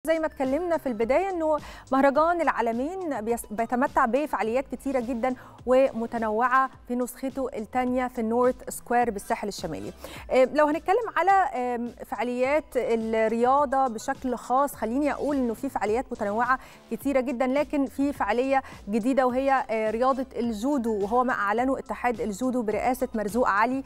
زي ما اتكلمنا في البدايه انه مهرجان العالمين بيتمتع بفعاليات كتيره جدا ومتنوعه في نسخته الثانيه في النورث سكوير بالساحل الشمالي. لو هنتكلم على فعاليات الرياضه بشكل خاص خليني اقول انه في فعاليات متنوعه كتيره جدا لكن في فعاليه جديده وهي رياضه الجودو وهو ما اعلنه اتحاد الجودو برئاسه مرزوق علي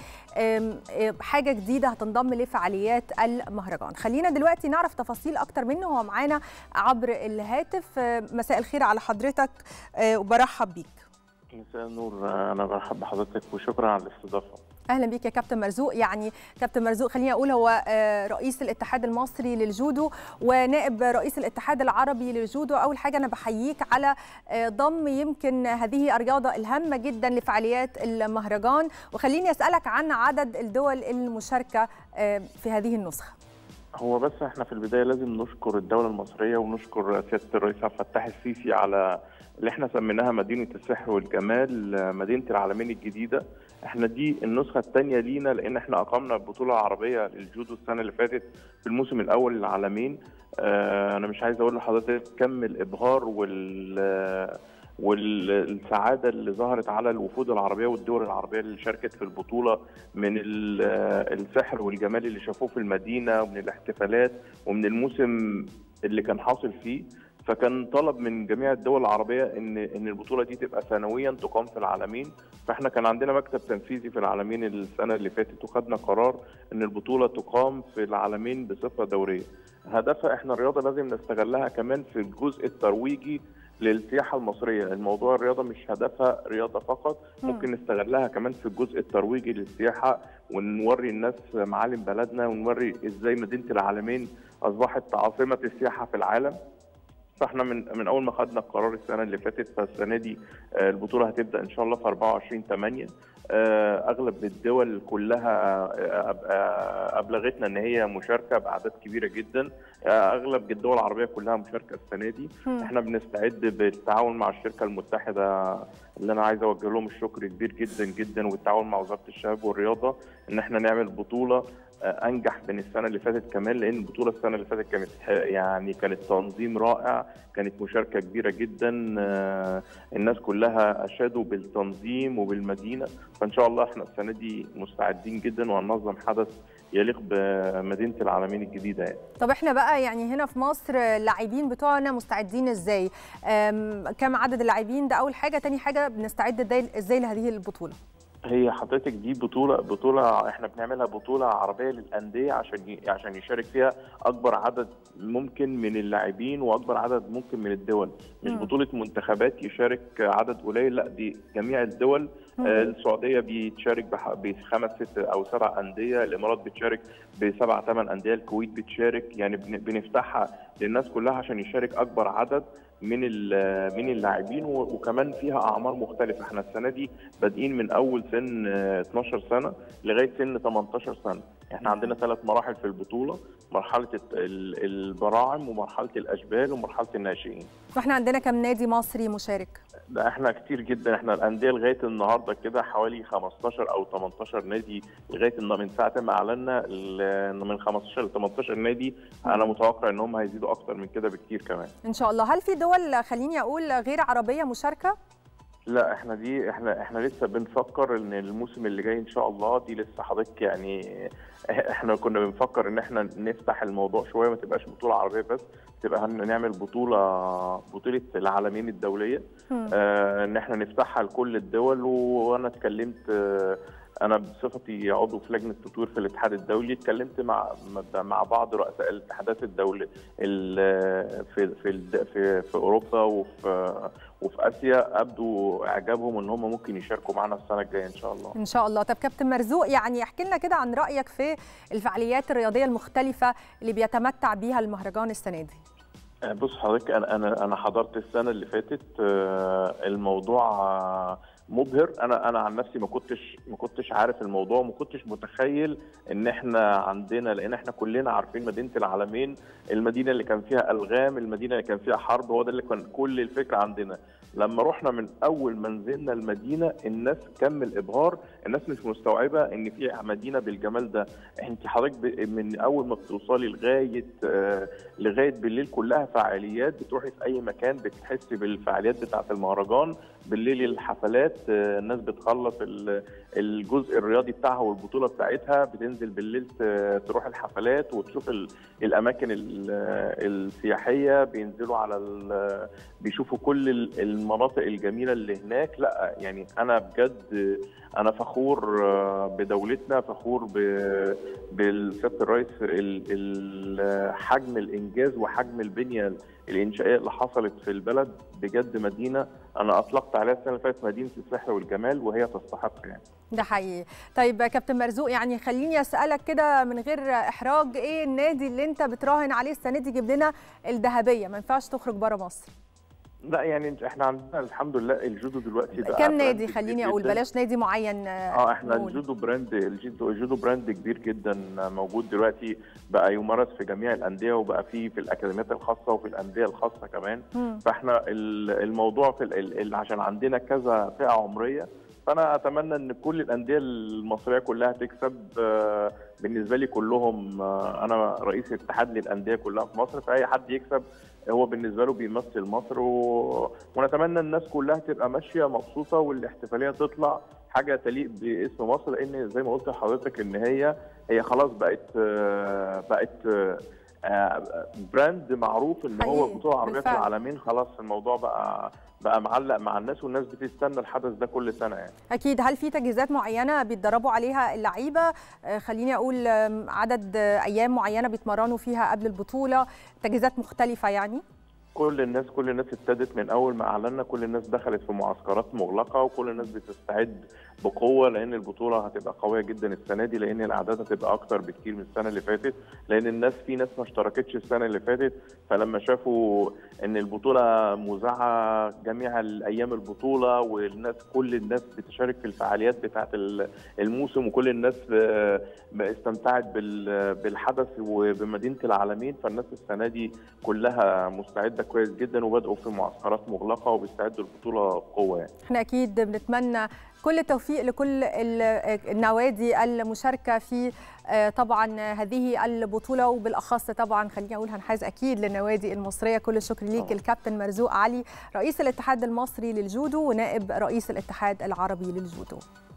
حاجه جديده هتنضم لفعاليات المهرجان. خلينا دلوقتي نعرف تفاصيل اكتر منه هو معانا عبر الهاتف مساء الخير على حضرتك وبرحب بيك. مساء النور انا برحب بحضرتك وشكرا على الاستضافه. اهلا بيك يا كابتن مرزوق يعني كابتن مرزوق خليني اقول هو رئيس الاتحاد المصري للجودو ونائب رئيس الاتحاد العربي للجودو اول حاجه انا بحييك على ضم يمكن هذه الرياضه الهامه جدا لفعاليات المهرجان وخليني اسالك عن عدد الدول المشاركه في هذه النسخه هو بس احنا في البدايه لازم نشكر الدوله المصريه ونشكر سياده الرئيس عبد الفتاح السيسي على اللي احنا سميناها مدينه السحر والجمال مدينه العالمين الجديده احنا دي النسخه الثانيه لينا لان احنا اقمنا البطوله العربيه للجودو السنه اللي فاتت في الموسم الاول للعالمين اه انا مش عايز اقول لحضرتك كم الابهار وال والسعاده اللي ظهرت على الوفود العربيه والدول العربيه اللي شاركت في البطوله من السحر والجمال اللي شافوه في المدينه ومن الاحتفالات ومن الموسم اللي كان حاصل فيه فكان طلب من جميع الدول العربيه ان ان البطوله دي تبقى سنويا تقام في العالمين فاحنا كان عندنا مكتب تنفيذي في العالمين السنه اللي فاتت وخدنا قرار ان البطوله تقام في العالمين بصفه دوريه هدفها احنا الرياضه لازم نستغلها كمان في الجزء الترويجي للسياحه المصريه الموضوع الرياضه مش هدفها رياضه فقط ممكن نستغلها كمان في الجزء الترويجي للسياحه ونوري الناس معالم بلدنا ونوري ازاي مدينه العالمين اصبحت عاصمه السياحه في العالم فاحنا من من اول ما خدنا القرار السنه اللي فاتت فالسنه دي البطوله هتبدا ان شاء الله في 24 8 اغلب الدول كلها ابلغتنا ان هي مشاركه باعداد كبيره جدا اغلب الدول العربيه كلها مشاركه السنه دي احنا بنستعد بالتعاون مع الشركه المتحده اللي انا عايز اوجه لهم الشكر كبير جدا جدا والتعاون مع وزاره الشباب والرياضه ان احنا نعمل بطوله انجح من السنه اللي فاتت كمان لان البطوله السنه اللي فاتت كانت يعني كانت تنظيم رائع كانت مشاركه كبيره جدا الناس كلها اشادوا بالتنظيم وبالمدينه فان شاء الله احنا السنه دي مستعدين جدا وهننظم حدث يليق بمدينه العالمين الجديده يعني. طب احنا بقى يعني هنا في مصر اللاعبين بتوعنا مستعدين ازاي؟ كم عدد اللاعبين ده اول حاجه، تاني حاجه بنستعد ازاي لهذه البطوله؟ هي حضرتك دي بطوله بطوله احنا بنعملها بطوله عربيه للانديه عشان عشان يشارك فيها اكبر عدد ممكن من اللاعبين واكبر عدد ممكن من الدول مش م. بطوله منتخبات يشارك عدد قليل لا دي جميع الدول آه السعوديه بتشارك بخمس ست او سبع انديه الامارات بتشارك بسبع ثمان انديه الكويت بتشارك يعني بنفتحها للناس كلها عشان يشارك اكبر عدد من من اللاعبين وكمان فيها اعمار مختلفه احنا السنه دي بادئين من اول سن 12 سنه لغايه سن 18 سنه احنا عندنا ثلاث مراحل في البطوله مرحله البراعم ومرحله الاشبال ومرحله الناشئين واحنا عندنا كم نادي مصري مشارك ده احنا كتير جدا احنا الانديه لغايه النهارده كده حوالي 15 او 18 نادي لغايه من ساعه ما اعلنا من 15 ل 18 نادي انا متوقع ان هم هيزيدوا اكتر من كده بكتير كمان ان شاء الله هل في دول خليني اقول غير عربيه مشاركه لا احنا دي احنا احنا لسه بنفكر ان الموسم اللي جاي ان شاء الله دي لسه حضرتك يعني احنا كنا بنفكر ان احنا نفتح الموضوع شويه ما تبقاش بطوله عربيه بس تبقى نعمل بطوله بطوله العالمين الدوليه اه ان احنا نفتحها لكل الدول وانا اتكلمت اه انا بصفتي عضو في لجنه تطوير في الاتحاد الدولي اتكلمت مع مع بعض رؤساء الاتحادات الدوليه في في في في اوروبا وفي وفي اسيا ابدوا اعجابهم ان هم ممكن يشاركوا معنا السنه الجايه ان شاء الله. ان شاء الله، طب كابتن مرزوق يعني احكي لنا كده عن رايك في الفعاليات الرياضيه المختلفه اللي بيتمتع بيها المهرجان السنه دي. بص حضرتك انا انا انا حضرت السنه اللي فاتت الموضوع مبهر انا انا عن نفسي ما كنتش ما كنتش عارف الموضوع وما كنتش متخيل ان احنا عندنا لان احنا كلنا عارفين مدينه العالمين المدينه اللي كان فيها الغام المدينه اللي كان فيها حرب هو ده اللي كان كل الفكره عندنا لما رحنا من اول ما نزلنا المدينه الناس كم الابهار الناس مش مستوعبه ان في مدينه بالجمال ده انت حضرتك من اول ما بتوصلي لغايه آه لغايه بالليل كلها فعاليات بتروحي في اي مكان بتحسي بالفعاليات بتاعه المهرجان بالليل الحفلات آه الناس بتخلص الجزء الرياضي بتاعها والبطوله بتاعتها بتنزل بالليل تروح الحفلات وتشوف الاماكن السياحيه بينزلوا على بيشوفوا كل المناطق الجميله اللي هناك لا يعني انا بجد انا فخور بدولتنا فخور بالسياده الرئيس حجم الانجاز وحجم البنيه الانشائيه اللي حصلت في البلد بجد مدينه انا اطلقت عليها السنه اللي فاتت مدينه السحر والجمال وهي تستحق يعني ده حقيقي طيب كابتن مرزوق يعني خليني اسالك كده من غير احراج ايه النادي اللي انت بتراهن عليه السنه دي يجيب لنا الذهبيه ما ينفعش تخرج بره مصر لا يعني احنا عندنا الحمد لله الجودو دلوقتي بقى كم نادي خليني اقول بلاش نادي معين اه احنا نقول. الجودو براند الجودو, الجودو براند كبير جدا موجود دلوقتي بقى يمارس في جميع الانديه وبقى في في الاكاديميات الخاصه وفي الانديه الخاصه كمان م. فاحنا الموضوع في عشان عندنا كذا فئه عمريه فانا اتمنى ان كل الانديه المصريه كلها تكسب بالنسبه لي كلهم انا رئيس اتحاد للانديه كلها في مصر فاي حد يكسب هو بالنسبه له بيمثل مصر و... ونتمنى الناس كلها تبقى ماشيه مبسوطه والاحتفاليه تطلع حاجه تليق باسم مصر لان زي ما قلت لحضرتك ان هي هي خلاص بقت بقت براند معروف ان هو بطوله عربيه في العالمين خلاص الموضوع بقى بقى معلق مع الناس والناس بتستنى الحدث ده كل سنه يعني اكيد هل في تجهيزات معينه بيتدربوا عليها اللعيبه خليني اقول عدد ايام معينه بيتمرنوا فيها قبل البطوله تجهيزات مختلفه يعني كل الناس كل الناس ابتدت من اول ما اعلنا كل الناس دخلت في معسكرات مغلقه وكل الناس بتستعد بقوه لان البطوله هتبقى قويه جدا السنه دي لان الاعداد هتبقى اكتر بكتير من السنه اللي فاتت لان الناس في ناس ما اشتركتش السنه اللي فاتت فلما شافوا ان البطوله مذاعه جميع ايام البطوله والناس كل الناس بتشارك في الفعاليات بتاعه الموسم وكل الناس استمتعت بالحدث وبمدينه العالمين فالناس السنه دي كلها مستعده كويس جدا وبداوا في معسكرات مغلقه وبيستعدوا البطوله بقوه يعني. احنا اكيد بنتمنى كل التوفيق لكل النوادي المشاركه في طبعا هذه البطوله وبالاخص طبعا خليني اقول هنحاز اكيد للنوادي المصريه كل الشكر ليك الكابتن مرزوق علي رئيس الاتحاد المصري للجودو ونائب رئيس الاتحاد العربي للجودو